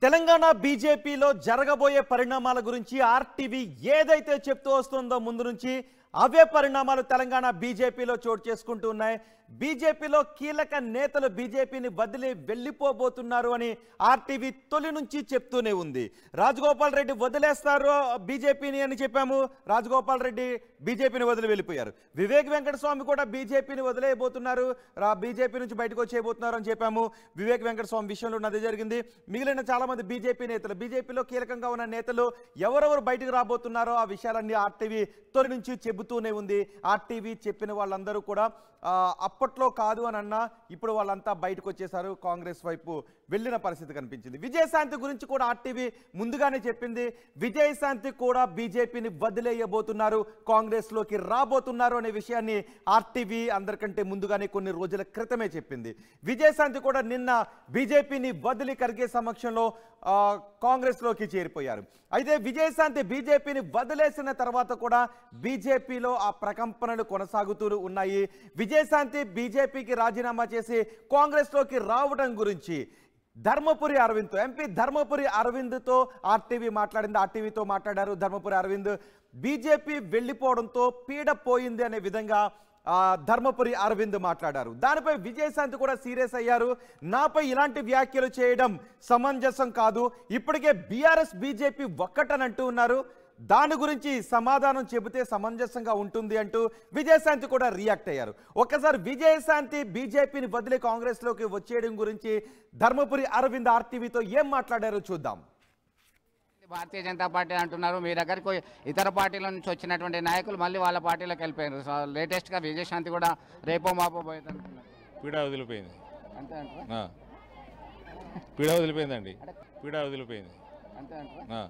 తెలంగాణ బీజేపీలో జరగబోయే పరిణామాల గురించి ఆర్టీవీ ఏదైతే చెప్తూ వస్తుందో ముందు నుంచి అవే పరిణామాలు తెలంగాణ బీజేపీలో చోటు చేసుకుంటూ ఉన్నాయి బీజేపీలో కీలక నేతలు బీజేపీని వదిలి వెళ్ళిపోబోతున్నారు అని ఆర్టీవీ తొలి నుంచి చెప్తూనే ఉంది రాజగోపాల్ రెడ్డి వదిలేస్తారు బీజేపీని అని చెప్పాము రాజగోపాల్ రెడ్డి బీజేపీని వదిలి వెళ్ళిపోయారు వివేక్ వెంకటస్వామి కూడా బీజేపీని వదిలేయబోతున్నారు రా బీజేపీ నుంచి బయటకు వచ్చేయబోతున్నారు అని చెప్పాము వివేక్ వెంకటస్వామి విషయంలో అదే జరిగింది మిగిలిన చాలా మంది బీజేపీ నేతలు బీజేపీలో కీలకంగా ఉన్న నేతలు ఎవరెవరు బయటకు రాబోతున్నారో ఆ విషయాలన్నీ ఆర్టీవీ తొలి నుంచి చెబుతూనే ఉంది ఆర్టీవీ చెప్పిన వాళ్ళందరూ కూడా ఆ, అప్పట్లో కాదు అని అన్నా ఇప్పుడు వాళ్ళంతా బయటకు వచ్చేసారు కాంగ్రెస్ వైపు వెళ్ళిన పరిస్థితి కనిపించింది విజయశాంతి గురించి కూడా ఆర్టీవీ ముందుగానే చెప్పింది విజయశాంతి కూడా బీజేపీని వదిలేయబోతున్నారు కాంగ్రెస్లోకి రాబోతున్నారు అనే విషయాన్ని ఆర్టీవీ అందరికంటే ముందుగానే కొన్ని రోజుల క్రితమే చెప్పింది విజయశాంతి కూడా నిన్న బీజేపీని వదిలి కరిగే సమక్షంలో ఆ, కాంగ్రెస్లోకి చేరిపోయారు అయితే విజయశాంతి బీజేపీని వదిలేసిన తర్వాత కూడా బీజేపీలో ఆ ప్రకంపనలు కొనసాగుతూ ఉన్నాయి విజయశాంతి బీజేపీకి రాజీనామా చేసి కాంగ్రెస్లోకి రావడం గురించి ధర్మపురి అరవింద్తో ఎంపీ ధర్మపురి అరవింద్తో ఆర్టీవీ మాట్లాడింది ఆర్టీవీతో మాట్లాడారు ధర్మపురి అరవింద్ బీజేపీ వెళ్ళిపోవడంతో పీడ పోయింది అనే విధంగా ఆ, ధర్మపురి అరవింద్ మాట్లాడారు దానిపై విజయశాంతి కూడా సీరియస్ అయ్యారు నాపై ఇలాంటి వ్యాఖ్యలు చేయడం సమంజసం కాదు ఇప్పటికే బీఆర్ఎస్ బీజేపీ ఒక్కటని అంటూ ఉన్నారు దాని గురించి సమాధానం చెబితే సమంజసంగా ఉంటుంది అంటూ విజయశాంతి కూడా రియాక్ట్ అయ్యారు ఒక్కసారి విజయశాంతి బీజేపీని వదిలి కాంగ్రెస్లోకి వచ్చేయడం గురించి ధర్మపురి అరవింద్ ఆర్టీవీతో ఏం మాట్లాడారో చూద్దాం భారతీయ జనతా పార్టీ అంటున్నారు మీ దగ్గరికి ఇతర పార్టీల నుంచి వచ్చినటువంటి నాయకులు మళ్ళీ వాళ్ళ పార్టీలోకి వెళ్ళిపోయారు సో లేటెస్ట్గా విజయశాంతి కూడా రేపో మాపో పోయేది అంటున్నారు పీడ వదిలిపోయింది అంతే అంటారా ఆ. పీడ వదిలిపోయిందండి పీడ వదిలిపోయింది అంతే అంటారా ఆ.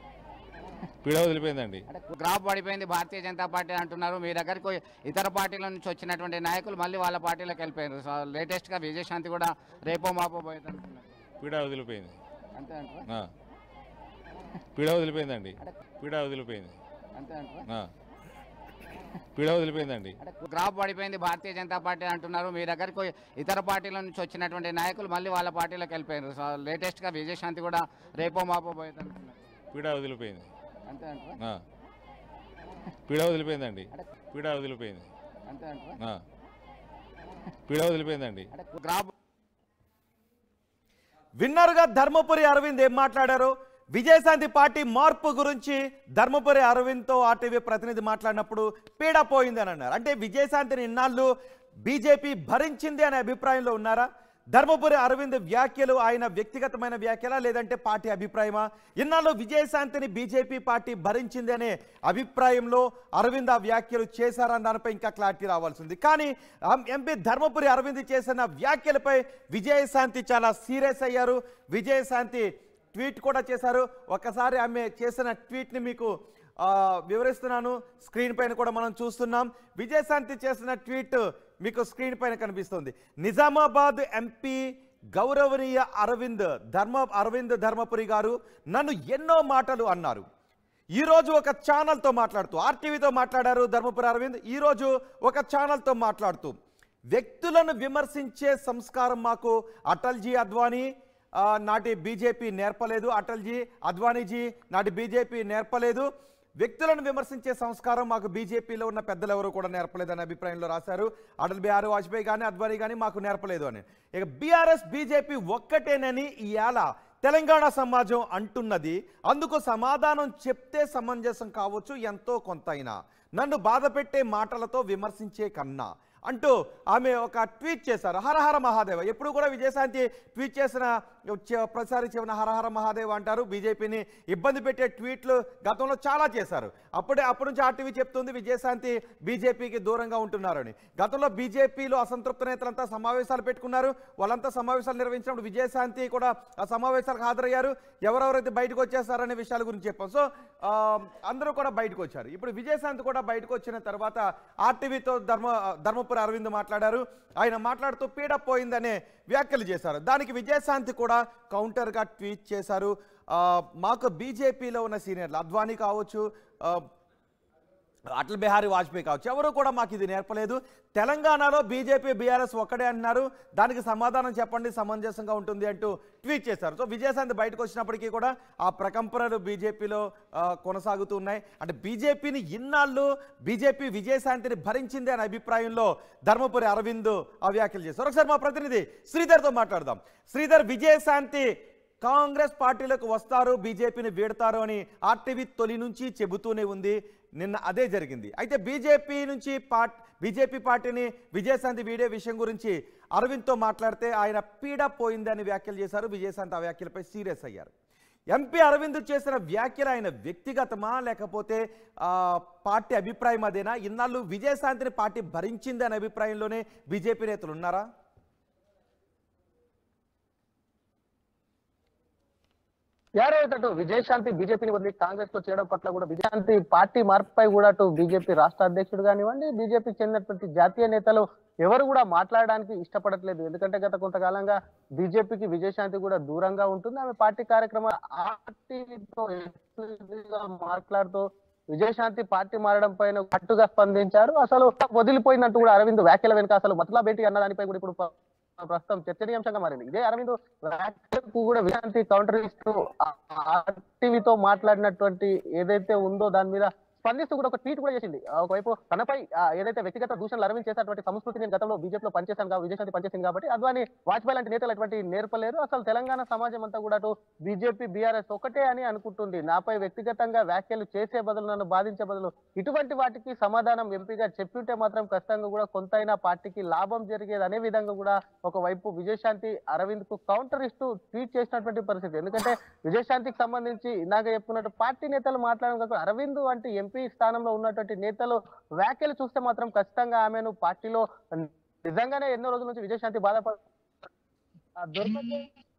పీడ వదిలిపోయిందండి అంటే గ్రాఫ్ పడిపోయింది భారతీయ జనతా పార్టీ అంటున్నారు మీ దగ్గరికి ఇతర పార్టీల నుంచి వచ్చినటువంటి నాయకులు మళ్ళీ వాళ్ళ పార్టీలోకి వెళ్ళిపోయారు సో లేటెస్ట్గా విజయశాంతి కూడా రేపో మాపో పోయేది అంటున్నారు పీడ వదిలిపోయింది అంతే అంటారా ఆ. పీడ వదిలిపోయిందండి పీడ వదిలిపోయింది అంతే అంటారా ఆ. పీడ వదిలిపోయిందండి అంటే గ్రాఫ్ పడిపోయింది భారతీయ జనతా పార్టీ అంటున్నారు మీ దగ్గరికి ఇతర పార్టీల నుంచి వచ్చినటువంటి నాయకులు మళ్ళీ వాళ్ళ పార్టీలోకి వెళ్ళిపోయారు సో లేటెస్ట్గా విజయశాంతి కూడా రేపో మాపో పోయేది అంటున్నారు పీడ వదిలిపోయింది అంతే అంటారా ఆ. పీడ వదిలిపోయిందండి పీడ వదిలిపోయింది అంతే అంటారా ఆ. పీడ వదిలిపోయిందండి అంటే గ్రాఫ్ విన్నరుగా ధర్మపురి అరవింద్ ఏం మాట్లాడారు విజయశాంతి పార్టీ మార్పు గురించి ధర్మపురి అరవింద్తో ఆర్టీవీ ప్రతినిధి మాట్లాడినప్పుడు పీడ పోయింది అని అన్నారు అంటే విజయశాంతిని ఇన్నాళ్ళు బీజేపీ భరించింది అనే అభిప్రాయంలో ఉన్నారా ధర్మపురి అరవింద్ వ్యాఖ్యలు ఆయన వ్యక్తిగతమైన వ్యాఖ్యలా లేదంటే పార్టీ అభిప్రాయమా ఇన్నాళ్ళు విజయశాంతిని బీజేపీ పార్టీ భరించింది అనే అభిప్రాయంలో అరవింద్ ఆ వ్యాఖ్యలు చేశారన్న దానిపై ఇంకా క్లారిటీ రావాల్సింది కానీ ఆ ఎంపీ ధర్మపురి అరవింద్ చేసిన వ్యాఖ్యలపై విజయశాంతి చాలా సీరియస్ అయ్యారు విజయశాంతి ట్వీట్ కూడా చేశారు ఒక్కసారి ఆమె చేసిన ట్వీట్ని మీకు ఆ, వివరిస్తున్నాను స్క్రీన్ పైన కూడా మనం చూస్తున్నాం విజయశాంతి చేసిన ట్వీట్ మీకు స్క్రీన్ పైన కనిపిస్తుంది నిజామాబాద్ ఎంపీ గౌరవనీయ అరవింద్ ధర్మ అరవింద్ ధర్మపురి గారు నన్ను ఎన్నో మాటలు అన్నారు ఈరోజు ఒక ఛానల్తో మాట్లాడుతూ ఆర్టీవీతో మాట్లాడారు ధర్మపురి అరవింద్ ఈరోజు ఒక ఛానల్తో మాట్లాడుతూ వ్యక్తులను విమర్శించే సంస్కారం మాకు అటల్జీ అద్వానీ ఆ, నాటి బీజేపీ నేర్పలేదు అటల్జీ అద్వానీజీ నాటి బీజేపీ నేర్పలేదు వ్యక్తులను విమర్శించే సంస్కారం మాకు బీజేపీలో ఉన్న పెద్దలు ఎవరు కూడా నేర్పలేదనే అభిప్రాయంలో రాశారు అటల్ బిహారీ వాజ్పేయి కానీ అద్వానీ కానీ మాకు నేర్పలేదు అని ఇక బీఆర్ఎస్ బీజేపీ ఒక్కటేనని ఇవాళ తెలంగాణ సమాజం అంటున్నది అందుకు సమాధానం చెప్తే సమంజసం కావచ్చు ఎంతో కొంతైనా నన్ను బాధ పెట్టే మాటలతో విమర్శించే కన్నా అంటూ ఆమె ఒక ట్వీట్ చేశారు హరహర మహాదేవ ఎప్పుడు కూడా విజయశాంతి ట్వీట్ చేసిన చ- ప్రతిసారి చివరిన హరహర మహాదేవ్ అంటారు బీజేపీని ఇబ్బంది పెట్టే ట్వీట్లు గతంలో చాలా చేశారు అప్పుడే అప్పటి నుంచి ఆర్టీవీ చెప్తుంది విజయశాంతి బీజేపీకి దూరంగా ఉంటున్నారని గతంలో బీజేపీలో అసంతృప్త నేతలంతా సమావేశాలు పెట్టుకున్నారు వాళ్ళంతా సమావేశాలు నిర్వహించినప్పుడు విజయశాంతి కూడా ఆ సమావేశాలకు హాజరయ్యారు ఎవరెవరైతే బయటకు వచ్చేస్తారనే విషయాల గురించి చెప్పాం సో ఆ, అందరూ కూడా బయటకు వచ్చారు ఇప్పుడు విజయశాంతి కూడా బయటకు వచ్చిన తర్వాత ఆర్టీవీతో ధర్మ ధర్మపురి అరవింద్ మాట్లాడారు ఆయన మాట్లాడుతూ పీడ పోయిందనే వ్యాఖ్యలు చేశారు దానికి విజయశాంతి కూడా కౌంటర్గా ట్వీట్ చేశారు ఆ, మాకు బీజేపీలో ఉన్న సీనియర్లు అద్వానీ కావచ్చు ఆ, అటల్ బిహారీ వాజ్పేయి కావచ్చు ఎవరు కూడా మాకు ఇది నేర్పలేదు తెలంగాణలో బీజేపీ బీఆర్ఎస్ ఒక్కడే అన్నారు దానికి సమాధానం చెప్పండి సమంజసంగా ఉంటుంది అంటూ ట్వీట్ చేశారు సో విజయశాంతి బయటకు వచ్చినప్పటికీ కూడా ఆ ప్రకంపనలు బీజేపీలో ఆ, కొనసాగుతూ ఉన్నాయి అంటే బీజేపీని ఇన్నాళ్ళు బీజేపీ విజయశాంతిని భరించింది అనే అభిప్రాయంలో ధర్మపురి అరవింద్ ఆ వ్యాఖ్యలు చేశారు ఒకసారి మా ప్రతినిధి శ్రీధర్తో మాట్లాడదాం శ్రీధర్ విజయశాంతి కాంగ్రెస్ పార్టీలకు వస్తారు బీజేపీని వీడతారు అని ఆర్టీవీ తొలి నుంచి చెబుతూనే ఉంది నిన్న అదే జరిగింది అయితే బీజేపీ నుంచి పార్ట్ బీజేపీ పార్టీని విజయశాంతి వీడే విషయం గురించి అరవింద్తో మాట్లాడితే ఆయన పీడ పోయిందని వ్యాఖ్యలు చేశారు విజయశాంతి ఆ వ్యాఖ్యలపై సీరియస్ అయ్యారు ఎంపీ అరవింద్ చేసిన వ్యాఖ్యలు ఆయన వ్యక్తిగతమా లేకపోతే ఆ, పార్టీ అభిప్రాయం అదేనా ఇన్నాళ్ళు విజయశాంతిని పార్టీ భరించింది అనే అభిప్రాయంలోనే బీజేపీ నేతలు ఉన్నారా యారో అటు విజయశాంతి బీజేపీని వదిలి కాంగ్రెస్ లో చేయడం పట్ల కూడా విజయశాంతి పార్టీ మార్పుపై కూడా అటు బీజేపీ రాష్ట్ర అధ్యక్షుడు కానివ్వండి బీజేపీకి చెందినటువంటి జాతీయ నేతలు ఎవరు కూడా మాట్లాడడానికి ఇష్టపడట్లేదు ఎందుకంటే గత కొంతకాలంగా బీజేపీకి విజయశాంతి కూడా దూరంగా ఉంటుంది ఆమె పార్టీ కార్యక్రమ పార్టీతో exclusively మాట్లాడుతూ విజయశాంతి పార్టీ మారడం పైన గట్టుగా స్పందించారు అసలు వదిలిపోయినట్టు కూడా అరవింద్ వ్యాఖ్యల వెనుక అసలు మతలా భేటీ అన్న దానిపై కూడా ఇప్పుడు ప్ర- ప్రస్తుతం చర్చనీయాంశంగా మారింది ఇదే అరవింద్ వ్యాఖ్యలకు కూడా విజయాంతి కౌంటర్ ఇస్తూ టీవీతో మాట్లాడినటువంటి ఏదైతే ఉందో దాని మీద స్పందిస్తూ కూడా ఒక ట్వీట్ కూడా చేసింది ఆ, ఒకవైపు తనపై ఆ, ఏదైతే వ్యక్తిగత దూషణలు అరవింద్ చేసినటువంటి సంస్కృతి నేను గతంలో బీజేపీలో పనిచేశాను కాబట్టి విజయశాంతి పనిచేసింది కాబట్టి అద్వాని వాజ్పేయి లాంటి నేతలు అటువంటి నేర్పలేరు అసలు తెలంగాణ సమాజం అంతా కూడా అటు బీజేపీ బీఆర్ఎస్ ఒకటే అని అనుకుంటుంది నాపై వ్యక్తిగతంగా వ్యాఖ్యలు చేసే బదులు నన్ను బాధించే బదులు ఇటువంటి వాటికి సమాధానం ఎంపీగా చెప్పింటే మాత్రం ఖచ్చితంగా కూడా కొంతైనా పార్టీకి లాభం జరిగేది అనే విధంగా కూడా ఒకవైపు విజయశాంతి అరవింద్ కు కౌంటర్ ఇస్తూ ట్వీట్ చేసినటువంటి పరిస్థితి ఎందుకంటే విజయశాంతికి సంబంధించి ఇందాక చెప్పుకున్నట్టు పార్టీ నేతలు మాట్లాడడం కాకుండా అరవింద్ వంటి ఎంపీ స్థానంలో ఉన్నటువంటి నేతలు వ్యాఖ్యలు చూస్తే మాత్రం ఖచ్చితంగా ఆమెను పార్టీలో నిజంగానే ఎన్నో రోజుల నుంచి విజయశాంతి బాధపడ ఆ దొరకక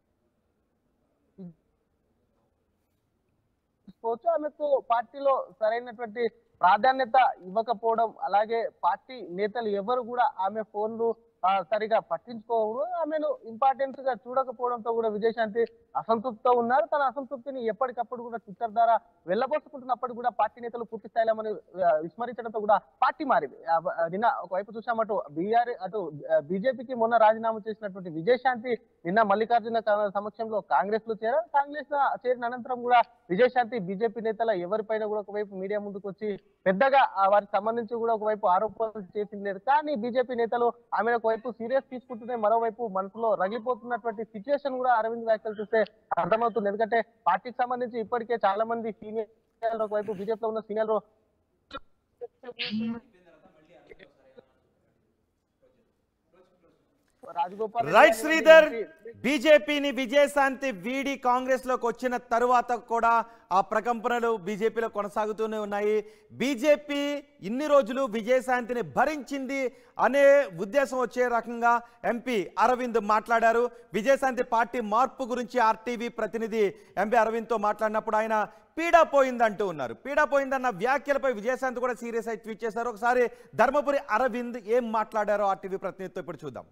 తీసుకోవచ్చు ఆమెకు పార్టీలో సరైనటువంటి ప్రాధాన్యత ఇవ్వకపోవడం అలాగే పార్టీ నేతలు ఎవరు కూడా ఆమె ఫోన్లు ఆ, సరిగా పట్టించుకోవడం ఆమెను ఇంపార్టెన్స్ గా చూడకపోవడంతో కూడా విజయశాంతి అసంతృప్తితో ఉన్నారు తన అసంతృప్తిని ఎప్పటికప్పుడు కూడా ట్విట్టర్ ద్వారా వెళ్ళబోసుకుంటున్నప్పుడు కూడా పార్టీ నేతలు పూర్తి స్థాయిలో మనం విస్మరించడంతో కూడా పార్టీ మారింది ఆ, ఆ, నిన్న ఒకవైపు చూసాం అటు బీఆర్ అటు బీజేపీకి మొన్న రాజీనామా చేసినటువంటి విజయశాంతి నిన్న మల్లికార్జున కా- సమక్షంలో కాంగ్రెస్ లో చేరారు కాంగ్రెస్ లో చేరిన అనంతరం కూడా విజయశాంతి బీజేపీ నేతల ఎవరిపైన కూడా ఒకవైపు మీడియా ముందుకు వచ్చి పెద్దగా ఆ వారికి సంబంధించి కూడా ఒకవైపు ఆరోపణలు చేసింది లేదు కానీ బీజేపీ నేతలు ఆమెను ఒకవైపు సీరియస్ తీసుకుంటుంటే మరోవైపు మనసులో రగిలిపోతున్నటువంటి సిచ్యువేషన్ కూడా అరవింద్ వ్యాఖ్యలు చూస్తే అర్థమవుతుంది ఎందుకంటే పార్టీకి సంబంధించి ఇప్పటికే చాలా మంది సీనియర్ ఒకవైపు బీజేపీలో ఉన్న సీనియర్ రాజగోపాల్ రెడ్డి రైట్ శ్రీధర్ అనేటువంటి బీజేపీని విజయశాంతి వీడి కాంగ్రెస్ లోకి వచ్చిన తరువాత కూడా ఆ ప్రకంపనలు బీజేపీలో కొనసాగుతూనే ఉన్నాయి బీజేపీ ఇన్ని రోజులు విజయశాంతిని భరించింది అనే ఉద్దేశం వచ్చే రకంగా ఎంపీ అరవింద్ మాట్లాడారు విజయశాంతి పార్టీ మార్పు గురించి ఆర్టీవీ ప్రతినిధి ఎంపీ అరవింద్తో మాట్లాడినప్పుడు ఆయన పీడా పోయిందంటూ ఉన్నారు పీడా పోయిందన్న వ్యాఖ్యలపై విజయశాంతి కూడా సీరియస్ అయి ట్వీట్ చేశారు ఒకసారి ధర్మపురి అరవింద్ ఏం మాట్లాడారో ఆర్టీవీ ప్రతినిధితో ఇప్పుడు చూద్దాం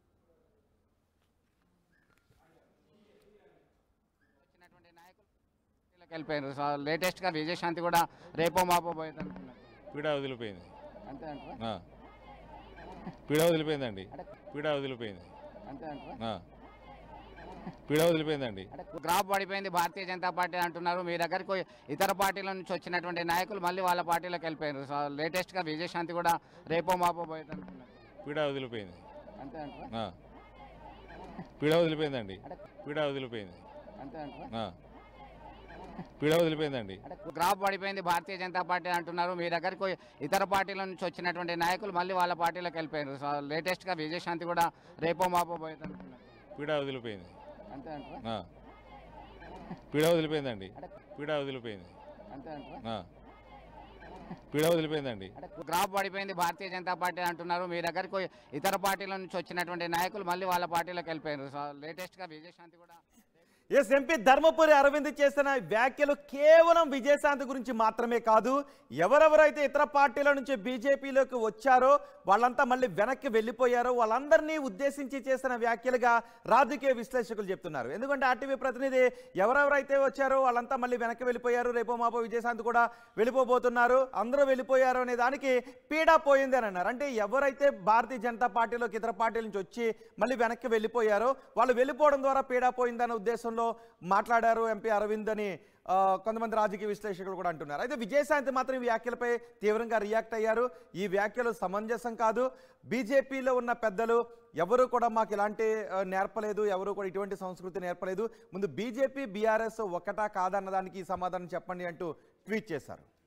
వచ్చినటువంటి నాయకులు పార్టీలోకి వెళ్ళిపోయారు సో లేటెస్ట్ గా విజయశాంతి కూడా రేపో మాపో పోయేది అనుకున్నారు పీడ వదిలిపోయింది అంతే అంటారా ఆ. పీడ వదిలిపోయిందండి పీడ వదిలిపోయింది అంతే అంటారా ఆ. పీడ వదిలిపోయిందండి అంటే గ్రాఫ్ పడిపోయింది భారతీయ జనతా పార్టీ అంటున్నారు మీ దగ్గరికి ఇతర పార్టీల నుంచి వచ్చినటువంటి నాయకులు మళ్ళీ వాళ్ళ పార్టీలోకి వెళ్ళిపోయారు సో లేటెస్ట్ గా విజయశాంతి కూడా రేపో మాపో పోయేది అనుకున్నారు పీడ వదిలిపోయింది అంతే అంటారా ఆ. పీడ వదిలిపోయిందండి పీడ వదిలిపోయింది అంతే అంటారా ఆ. పీడ వదిలిపోయిందండి అంటే గ్రాఫ్ పడిపోయింది భారతీయ జనతా పార్టీ అంటున్నారు మీ దగ్గరికి ఇతర పార్టీల నుంచి వచ్చినటువంటి నాయకులు మళ్ళీ వాళ్ళ పార్టీలోకి వెళ్ళిపోయారు సో లేటెస్ట్ గా విజయశాంతి కూడా రేపో మాపో పోయేది అనుకున్నారు పీడ వదిలిపోయింది అంతే అంటారా ఆ. పీడ వదిలిపోయిందండి పీడ వదిలిపోయింది అంతే అంటారా ఆ. పీడ వదిలిపోయిందండి అంటే గ్రాఫ్ పడిపోయింది భారతీయ జనతా పార్టీ అంటున్నారు మీ దగ్గరికి ఇతర పార్టీల నుంచి వచ్చినటువంటి నాయకులు మళ్ళీ వాళ్ళ పార్టీలోకి వెళ్ళిపోయారు సో లేటెస్ట్ గా విజయశాంతి కూడా ఎస్ ఎంపీ ధర్మపురి అరవింద్ చేసిన వ్యాఖ్యలు కేవలం విజయశాంతి గురించి మాత్రమే కాదు ఎవరెవరైతే ఇతర పార్టీల నుంచి బీజేపీలోకి వచ్చారో వాళ్ళంతా మళ్ళీ వెనక్కి వెళ్ళిపోయారో వాళ్ళందరినీ ఉద్దేశించి చేసిన వ్యాఖ్యలుగా రాజకీయ విశ్లేషకులు చెప్తున్నారు ఎందుకంటే ఆర్టీవీ ప్రతినిధి ఎవరెవరైతే వచ్చారో వాళ్ళంతా మళ్ళీ వెనక్కి వెళ్ళిపోయారు రేపో మాపో విజయశాంతి కూడా వెళ్ళిపోబోతున్నారు అందరూ వెళ్ళిపోయారు అనే దానికి పీడా పోయింది అని అన్నారు అంటే ఎవరైతే భారతీయ జనతా పార్టీలోకి ఇతర పార్టీల నుంచి వచ్చి మళ్ళీ వెనక్కి వెళ్ళిపోయారో వాళ్ళు వెళ్ళిపోవడం ద్వారా పీడా పోయిందనే ఉద్దేశంలో మాట్లాడారు ఎంపీ అరవింద్ అని ఆ, కొంతమంది రాజకీయ విశ్లేషకులు కూడా అంటున్నారు అయితే విజయశాంతి మాత్రం ఈ వ్యాఖ్యలపై తీవ్రంగా రియాక్ట్ అయ్యారు ఈ వ్యాఖ్యలు సమంజసం కాదు బీజేపీలో ఉన్న పెద్దలు ఎవరు కూడా మాకు ఇలాంటి ఆ, నేర్పలేదు ఎవరు కూడా ఇటువంటి సంస్కృతి నేర్పలేదు ముందు బీజేపీ బీఆర్ఎస్ ఒకటా కాదన్నదానికి ఈ సమాధానం చెప్పండి అంటూ ట్వీట్ చేశారు